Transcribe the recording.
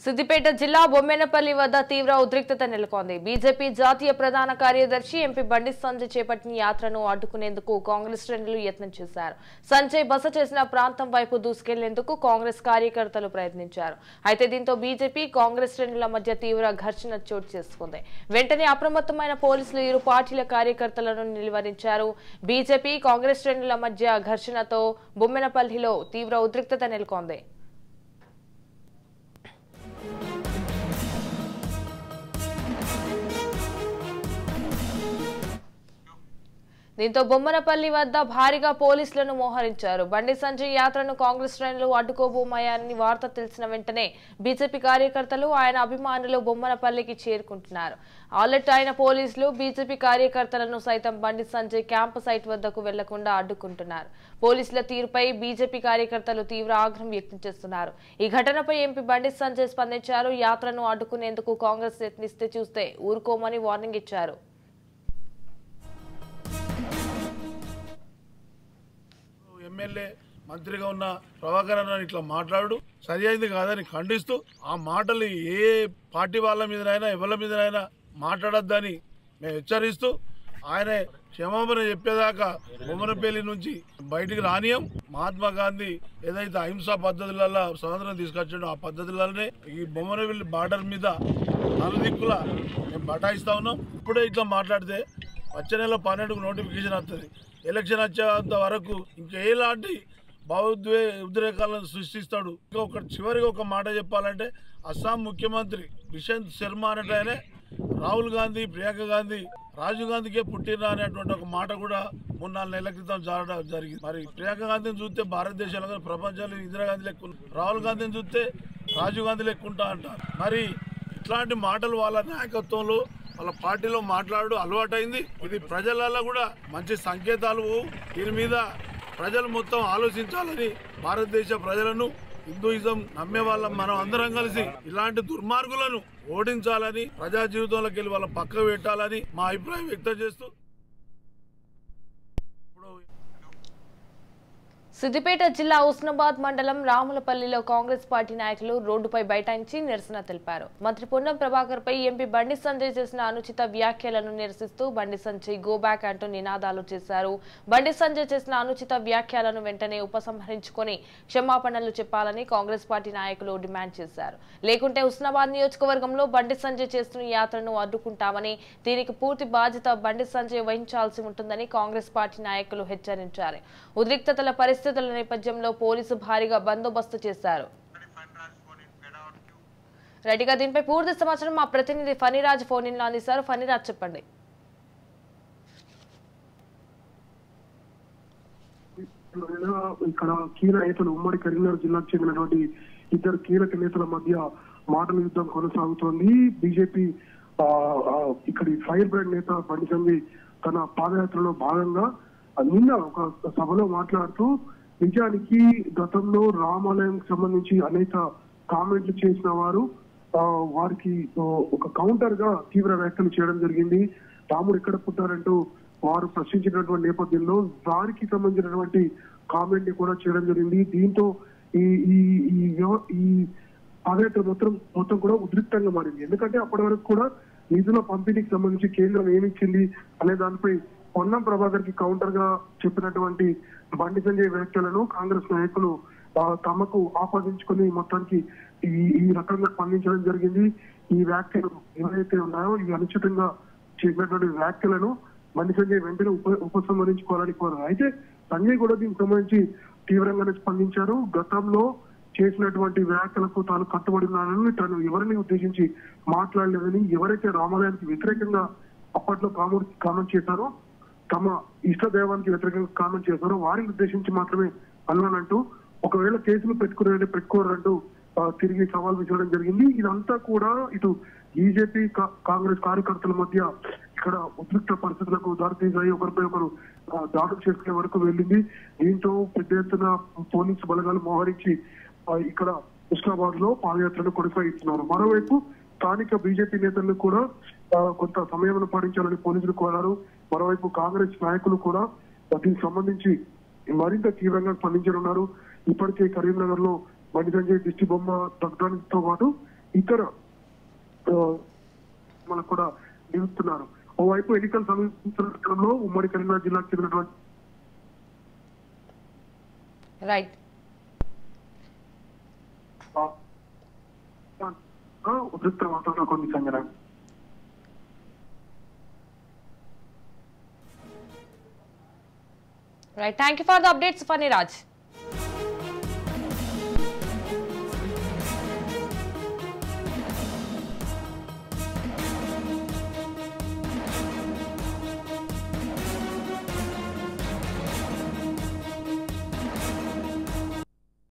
సిద్దిపేట జిల్లా బొమ్మెనపల్లి వద్ద తీవ్ర ఉద్రిక్తత నెలకొంది బీజేపీ జాతీయ ప్రధాన కార్యదర్శి ఎంపీ బండి సంజయ్ చేపట్టిన యాత్రను అడ్డుకునేందుకు కాంగ్రెస్ శ్రేణులు యత్నం చేశారు సంజయ్ బస చేసిన ప్రాంతం వైపు దూసుకెళ్లేందుకు కాంగ్రెస్ కార్యకర్తలు ప్రయత్నించారు అయితే దీంతో బీజేపీ కాంగ్రెస్ శ్రేణుల మధ్య తీవ్ర ఘర్షణ చోటు చేసుకుంది వెంటనే అప్రమత్తమైన పోలీసులు ఇరు పార్టీల కార్యకర్తలను నిలువరించారు బీజేపీ కాంగ్రెస్ శ్రేణుల మధ్య ఘర్షణతో బొమ్మెనపల్లిలో తీవ్ర ఉద్రిక్తత నెలకొంది దీంతో బొమ్మనపల్లి వద్ద భారీగా పోలీసులను మోహరించారు బండి సంజయ్ యాత్రను కాంగ్రెస్ శ్రేణులు అడ్డుకోబోమాయని వార్త తెలిసిన వెంటనే బీజేపీ కార్యకర్తలు ఆయన అభిమానులు బొమ్మనపల్లికి చేరుకుంటున్నారు అలర్ట్ అయిన పోలీసులు బీజేపీ కార్యకర్తలను సైతం బండి సంజయ్ క్యాంపు సైట్ వద్దకు వెళ్లకుండా అడ్డుకుంటున్నారు పోలీసుల తీరుపై బీజేపీ కార్యకర్తలు తీవ్ర ఆగ్రహం వ్యక్తం చేస్తున్నారు ఈ ఘటనపై ఎంపీ బండి సంజయ్ స్పందించారు యాత్రను అడ్డుకునేందుకు కాంగ్రెస్ యత్నిస్తే చూస్తే ఊరుకోమని వార్నింగ్ ఇచ్చారు ఎమ్మెల్యే మంత్రిగా ఉన్న ప్రభాకర్ అన్న ఇట్లా మాట్లాడు సరి అయింది కాదని ఖండిస్తూ ఆ మాటలు ఏ పార్టీ వాళ్ళ మీదనైనా ఎవరి మీదనైనా మాట్లాడొద్దని మేము హెచ్చరిస్తూ ఆయన క్షమాపణ చెప్పేదాకా బొమ్మనపల్లి నుంచి బయటికి రానియం మహాత్మా గాంధీ ఏదైతే అహింసా పద్ధతులలో స్వతంత్రం తీసుకొచ్చాడో ఆ పద్ధతులనే ఈ బొమ్మనపల్లి బార్డర్ మీద నలుదిక్కుల మేము బటాయిస్తా ఉన్నాం ఇప్పుడే ఇట్లా మాట్లాడితే వచ్చే నెల పన్నెండుకు నోటిఫికేషన్ వస్తుంది ఎలక్షన్ వచ్చేంత వరకు ఇంకెలాంటి భావోద్వే ఉద్రేకాలను సృష్టిస్తాడు ఇంకా ఒక చివరిగా ఒక మాట చెప్పాలంటే అస్సాం ముఖ్యమంత్రి బిషంత్ శర్మ అనేటైనే రాహుల్ గాంధీ ప్రియాంక గాంధీ రాజీవ్ గాంధీకే పుట్టిన అనేటువంటి ఒక మాట కూడా మూడు నాలుగు నెలల క్రితం జరగడం జరిగింది మరి ప్రియాంక గాంధీని చూస్తే భారతదేశంలో కానీ ప్రపంచంలో ఇందిరాగాంధీ లెక్క ఉంది. రాహుల్ గాంధీని చూస్తే రాజీవ్ గాంధీ లెక్కుంటా అంటారు మరి ఇట్లాంటి మాటలు వాళ్ళ నాయకత్వంలో వాళ్ళ పార్టీలో మాట్లాడు అలవాటైంది ఇది ప్రజలలో కూడా మంచి సంకేతాలు దీని మీద ప్రజలు మొత్తం ఆలోచించాలని భారతదేశ ప్రజలను హిందూయిజం నమ్మే వాళ్ళం మనం అందరం కలిసి ఇలాంటి దుర్మార్గులను ఓడించాలని ప్రజా జీవితంలోకి వెళ్ళి వాళ్ళ పక్క పెట్టాలని మా అభిప్రాయం వ్యక్తం చేస్తూ ఇప్పుడు సిద్దిపేట జిల్లా ఉస్నాబాద్ మండలం రాములపల్లిలో కాంగ్రెస్ పార్టీ నాయకులు రోడ్డుపై బైఠాయించి నిరసన తెలిపారు మంత్రి పొన్నం ప్రభాకర్ పై ఎంపీ బండి సంజయ్ చేసిన అనుచిత వ్యాఖ్యలను నిరసిస్తూ బండి సంజయ్ గో బ్యాక్ అంటూ నినాదాలు చేశారు బండి సంజయ్ చేసిన అనుచిత వ్యాఖ్యలను వెంటనే ఉపసంహరించుకొని క్షమాపణలు చెప్పాలని కాంగ్రెస్ పార్టీ నాయకులు డిమాండ్ చేశారు లేకుంటే ఉస్నాబాద్ నియోజకవర్గంలో బండి సంజయ్ చేస్తున్న యాత్రను అడ్డుకుంటామని దీనికి పూర్తి బాధ్యత బండి సంజయ్ వహించాల్సి ఉంటుందని కాంగ్రెస్ పార్టీ నాయకులు హెచ్చరించారు ఉద్రిక్తతల పరిస్థితుల నేపథ్యంలో పోలీసు భారీగా బందోబస్తు చేశారు రెడ్డిగా దీనిపై పూర్తి సమాచారం మా ప్రతినిధి ఫణిరాజ్ ఫోన్ ఇన్ లో అందిస్తారు ఫణిరాజ్ చెప్పండి ఇక్కడ కీలక నేతలు ఉమ్మడి కరీంనగర్ జిల్లాకు చెందినటువంటి ఇద్దరు కీలక నేతల మధ్య మాటల యుద్ధం కొనసాగుతోంది బీజేపీ ఆ, ఆ, ఇక్కడి ఫైర్ బ్రాండ్ నేత బండి సంజయ్ తన పాదయాత్రలో భాగంగా ఆ, నిన్న ఒక సభలో మాట్లాడుతూ నిజానికి గతంలో రామాలయం సంబంధించి అనేక కామెంట్లు చేసిన వారు ఆ, వారికి ఆ, ఒక కౌంటర్ గా తీవ్ర వ్యాఖ్యలు చేయడం జరిగింది రాముడు ఎక్కడ పుట్టారంటూ వారు ప్రశ్నించినటువంటి నేపథ్యంలో వారికి సంబంధించినటువంటి కామెంట్ ని కూడా చేయడం జరిగింది దీంతో ఈ ఈ ఈ వ్యవ- ఈ పాదయాత్ర మొత్తం మొత్తం కూడా ఉద్రిక్తంగా మారింది ఎందుకంటే అప్పటి వరకు కూడా నిధుల పంపిణీకి సంబంధించి కేంద్రం ఏమిచ్చింది అనే దానిపై పొన్నం ప్రభాకర్ కి కౌంటర్ గా చెప్పినటువంటి బండి సంజయ్ వ్యాఖ్యలను కాంగ్రెస్ నాయకులు ఆ, తమకు ఆపాదించుకుని మొత్తానికి ఈ ఈ రకంగా స్పందించడం జరిగింది ఈ వ్యాఖ్యలు ఏవైతే ఉన్నాయో ఇవి అనుచితంగా చేసినటువంటి వ్యాఖ్యలను బండి సంజయ్ వెంటనే ఉప ఉపసంహరించుకోవాలని కోరారు అయితే సంజయ్ కూడా దీనికి సంబంధించి తీవ్రంగానే స్పందించారు గతంలో చేసినటువంటి వ్యాఖ్యలకు తాను కట్టుబడి ఉన్నానని తను ఎవరిని ఉద్దేశించి మాట్లాడలేదని ఎవరైతే రామాలయానికి వ్యతిరేకంగా అప్పట్లో కామెంట్ కామెంట్ చేశారో తమ ఇష్ట దైవానికి వ్యతిరేకంగా కామెంట్ చేశారో వారిని ఉద్దేశించి మాత్రమే అన్నానంటూ ఒకవేళ కేసులు పెట్టుకునే పెట్టుకోరంటూ ఆ, తిరిగి సవాల్ విసరడం జరిగింది ఇదంతా కూడా ఇటు బీజేపీ కా- కాంగ్రెస్ కార్యకర్తల మధ్య ఇక్కడ ఉద్రిక్త పరిస్థితులకు దారితీసాయి ఒకరిపై ఒకరు ఆ, దాడులు చేసుకునే వరకు వెళ్ళింది దీంతో పెద్ద ఎత్తున పోలీసు బలగాలు మోహరించి ఆ, ఇక్కడ హుస్నాబాద్ లో పాదయాత్రను కొనసాగిస్తున్నారు మరోవైపు స్థానిక బీజేపీ నేతలు కూడా ఆ, కొంత సమయం పాటించాలని పోలీసులు కోరారు మరోవైపు కాంగ్రెస్ నాయకులు కూడా దీనికి సంబంధించి మరింత తీవ్రంగా స్పందించనున్నారు ఇప్పటికే కరీంనగర్ లో బండి సంజయ్ దిష్టి బొమ్మ తగ్గడంతో పాటు ఇతర ఆ, మనకు కూడా నిలుస్తున్నారు ఓవైపు ఎన్నికలు సమీపించడంలో ఉమ్మడి కరీంనగర్ జిల్లాకు చెందినటువంటి రైట్ ఆ, ఆ, ఉద్రిక్త వాతావరణం కొన్ని సంఘటన right thank you for the updates Phani Raj